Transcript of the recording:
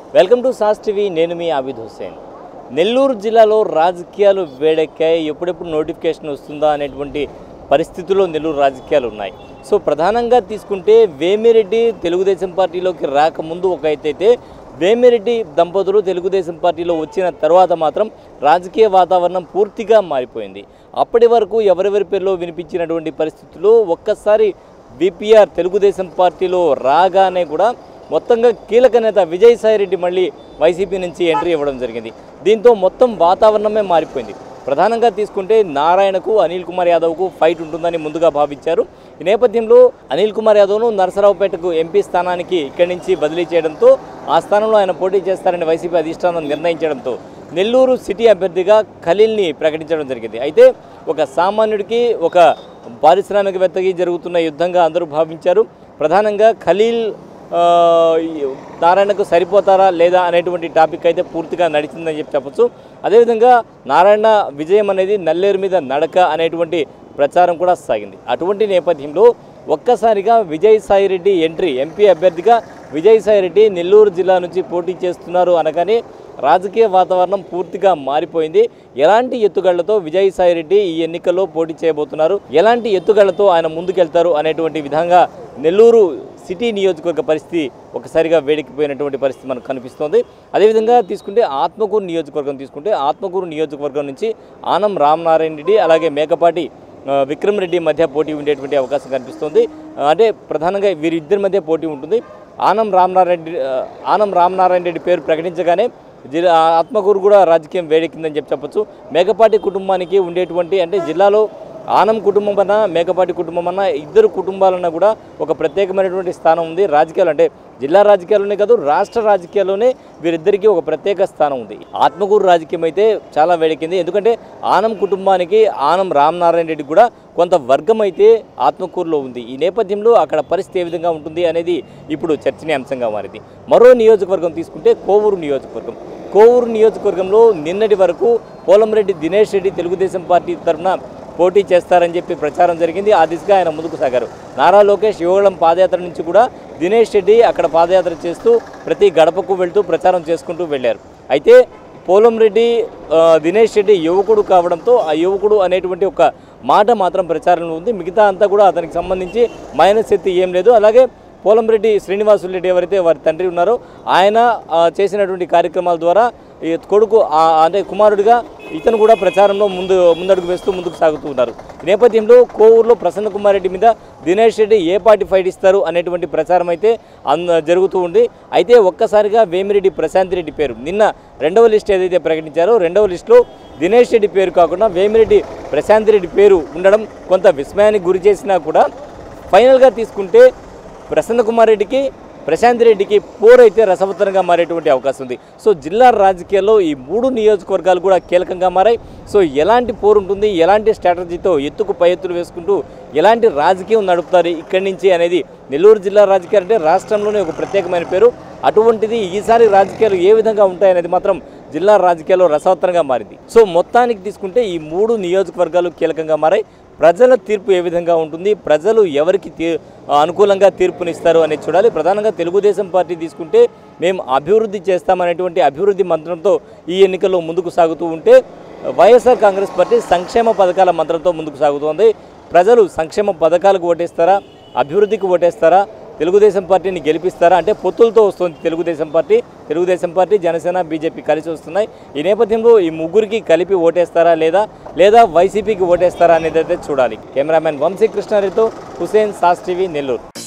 welcome to sauce TV నేను మీ ఆబిద్ హుసేన్ నెల్లూరు జిల్లాలో రాజకీయాలు వేడెక్కాయి ఎప్పుడెప్పుడు నోటిఫికేషన్ వస్తుందా అనేటువంటి పరిస్థితుల్లో నెల్లూరు రాజకీయాలు ఉన్నాయి సో ప్రధానంగా తీసుకుంటే వేమిరెడ్డి తెలుగుదేశం పార్టీలోకి రాకముందు ఒక ఎత్తైతే వేమిరెడ్డి దంపతులు తెలుగుదేశం పార్టీలో వచ్చిన తర్వాత మాత్రం రాజకీయ వాతావరణం పూర్తిగా మారిపోయింది అప్పటి వరకు ఎవరెవరి పేరులో వినిపించినటువంటి పరిస్థితుల్లో ఒక్కసారి బీపీఆర్ తెలుగుదేశం పార్టీలో రాగానే కూడా మొత్తంగా కీలక నేత విజయసాయిరెడ్డి మళ్ళీ వైసీపీ నుంచి ఎంట్రీ ఇవ్వడం జరిగింది దీంతో మొత్తం వాతావరణమే మారిపోయింది ప్రధానంగా తీసుకుంటే నారాయణకు అనిల్ కుమార్ యాదవ్కు ఫైట్ ఉంటుందని ముందుగా భావించారు ఈ నేపథ్యంలో అనిల్ కుమార్ యాదవ్ను నరసరావుపేటకు ఎంపీ స్థానానికి ఇక్కడి నుంచి బదిలీ చేయడంతో ఆ స్థానంలో ఆయన పోటీ చేస్తారని వైసీపీ అధిష్టానం నిర్ణయించడంతో నెల్లూరు సిటీ అభ్యర్థిగా ఖలీల్ని ప్రకటించడం జరిగింది అయితే ఒక సామాన్యుడికి ఒక పారిశ్రామికవేత్తకి జరుగుతున్న యుద్ధంగా అందరూ భావించారు ప్రధానంగా ఖలీల్ ఆ, ఈ నారాయణకు సరిపోతారా లేదా అనేటువంటి టాపిక్ అయితే పూర్తిగా నడిచిందని చెప్పి చెప్పచ్చు అదేవిధంగా నారాయణ విజయం అనేది నల్లేరు మీద నడక అనేటువంటి ప్రచారం కూడా సాగింది అటువంటి నేపథ్యంలో ఒక్కసారిగా విజయసాయిరెడ్డి ఎంట్రీ ఎంపీ అభ్యర్థిగా విజయసాయిరెడ్డి నెల్లూరు జిల్లా నుంచి పోటీ చేస్తున్నారు అనగానే రాజకీయ వాతావరణం పూర్తిగా మారిపోయింది ఎలాంటి ఎత్తుగళ్లతో విజయసాయిరెడ్డి ఈ ఎన్నికల్లో పోటీ చేయబోతున్నారు ఎలాంటి ఎత్తుగళ్లతో ఆయన ముందుకెళ్తారు అనేటువంటి విధంగా నెల్లూరు సిటీ నియోజకవర్గ పరిస్థితి ఒకసారిగా వేడికిపోయినటువంటి పరిస్థితి మనకు కనిపిస్తోంది అదేవిధంగా తీసుకుంటే ఆత్మకూరు నియోజకవర్గం తీసుకుంటే ఆత్మకూరు నియోజకవర్గం నుంచి ఆనం రామనారాయణ రెడ్డి అలాగే మేకపాటి ఆ, విక్రమ్ రెడ్డి మధ్య పోటీ ఉండేటువంటి అవకాశం కనిపిస్తోంది ఆ, అంటే ప్రధానంగా వీరిద్దరి మధ్య పోటీ ఉంటుంది ఆనం రామనారాయణ రెడ్డి ఆ, ఆనం రామనారాయణ రెడ్డి పేరు ప్రకటించగానే జిల్లా ఆత్మకూరు కూడా రాజకీయం వేడెక్కిందని చెప్పి చెప్పొచ్చు మేకపాటి కుటుంబానికి ఉండేటువంటి అంటే జిల్లాలో ఆనం కుటుంబం అన్నా మేకపాటి కుటుంబం అన్నా ఇద్దరు కుటుంబాలన్నా కూడా ఒక ప్రత్యేకమైనటువంటి స్థానం ఉంది రాజకీయాలు అంటే జిల్లా రాజకీయాల్లోనే కాదు రాష్ట్ర రాజకీయాల్లోనే వీరిద్దరికీ ఒక ప్రత్యేక స్థానం ఉంది ఆత్మకూరు రాజకీయం అయితే చాలా వేడెక్కింది ఎందుకంటే ఆనం కుటుంబానికి ఆనం రామనారాయణ రెడ్డి కూడా కొంత వర్గం అయితే ఆత్మకూరులో ఉంది ఈ నేపథ్యంలో అక్కడ పరిస్థితి ఏ విధంగా ఉంటుంది అనేది ఇప్పుడు చర్చనీయాంశంగా మారింది మరో నియోజకవర్గం తీసుకుంటే కోవూరు నియోజకవర్గం కోవూరు నియోజకవర్గంలో నిన్నటి వరకు పోలంరెడ్డి దినేష్ రెడ్డి తెలుగుదేశం పార్టీ తరఫున పోటీ చేస్తారని చెప్పి ప్రచారం జరిగింది ఆ దిశగా ఆయన ముందుకు సాగారు నారా లోకేష్ యువగళం పాదయాత్ర నుంచి కూడా దినేష్ రెడ్డి అక్కడ పాదయాత్ర చేస్తూ ప్రతి గడపకు వెళ్తూ ప్రచారం చేసుకుంటూ వెళ్ళారు అయితే పోలంరెడ్డి ఆ, దినేష్ రెడ్డి యువకుడు కావడంతో ఆ యువకుడు అనేటువంటి ఒక మాట మాత్రం ప్రచారంలో ఉంది మిగతా అంతా కూడా అతనికి సంబంధించి మైనస్ ఎత్తి ఏం లేదు అలాగే పోలంరెడ్డి శ్రీనివాసులు రెడ్డి ఎవరైతే వారి తండ్రి ఉన్నారో ఆయన ఆ, చేసినటువంటి కార్యక్రమాల ద్వారా ఈ కొడుకు ఆ, అంటే కుమారుడిగా ఇతను కూడా ప్రచారంలో ముందు ముందడుగు వేస్తూ ముందుకు సాగుతూ ఉన్నారు ఈ నేపథ్యంలో కోవూరులో ప్రసన్న కుమార్ రెడ్డి మీద దినేష్ రెడ్డి ఏ పార్టీ ఫైట్ ఇస్తారు అనేటువంటి ప్రచారం అయితే అంద జరుగుతూ ఉంది అయితే ఒక్కసారిగా వేమిరెడ్డి ప్రశాంత్ రెడ్డి పేరు నిన్న రెండవ లిస్ట్ ఏదైతే ప్రకటించారో రెండవ లిస్టులో దినేష్ రెడ్డి పేరు కాకుండా వేమిరెడ్డి ప్రశాంత్ రెడ్డి పేరు ఉండడం కొంత విస్మయానికి గురి చేసినా కూడా ఫైనల్గా తీసుకుంటే ప్రసన్న కుమార్ రెడ్డికి ప్రశాంత్ రెడ్డికి పోరైతే రసవత్తరంగా మారేటువంటి అవకాశం ఉంది సో జిల్లా రాజకీయాల్లో ఈ మూడు నియోజకవర్గాలు కూడా కీలకంగా మారాయి సో ఎలాంటి పోరు ఉంటుంది ఎలాంటి స్ట్రాటజీతో ఎత్తుకు పై ఎత్తులు వేసుకుంటూ ఎలాంటి రాజకీయం నడుపుతారు ఇక్కడి నుంచి అనేది నెల్లూరు జిల్లా రాజకీయాలు అంటే రాష్ట్రంలోనే ఒక ప్రత్యేకమైన పేరు అటువంటిది ఈసారి రాజకీయాలు ఏ విధంగా ఉంటాయనేది మాత్రం జిల్లా రాజకీయాల్లో రసవత్తరంగా మారింది సో మొత్తానికి తీసుకుంటే ఈ మూడు నియోజకవర్గాలు కీలకంగా మారాయి ప్రజల తీర్పు ఏ విధంగా ఉంటుంది ప్రజలు ఎవరికి తీ అనుకూలంగా తీర్పునిస్తారు అనేది చూడాలి ప్రధానంగా తెలుగుదేశం పార్టీ తీసుకుంటే మేము అభివృద్ధి చేస్తామనేటువంటి అభివృద్ధి మంత్రంతో ఈ ఎన్నికల్లో ముందుకు సాగుతూ ఉంటే వైఎస్ఆర్ కాంగ్రెస్ పార్టీ సంక్షేమ పథకాల మంత్రంతో ముందుకు సాగుతోంది ప్రజలు సంక్షేమ పథకాలకు ఓటేస్తారా అభివృద్ధికి ఓటేస్తారా తెలుగుదేశం పార్టీని గెలిపిస్తారా అంటే పొత్తులతో వస్తుంది Telugu Desam party Telugu Desam party Janasena BJP కలిసి వస్తున్నాయి ఈ నేపథ్యంలో ఈ ముగ్గురికి కలిపి ఓటేస్తారా లేదా లేదా వైసీపీకి ఓటేస్తారా అనేది అయితే చూడాలి కెమెరామెన్ వంశీ కృష్ణారెడ్డితో హుసేన్ సాస్ టీవీ నెల్లూరు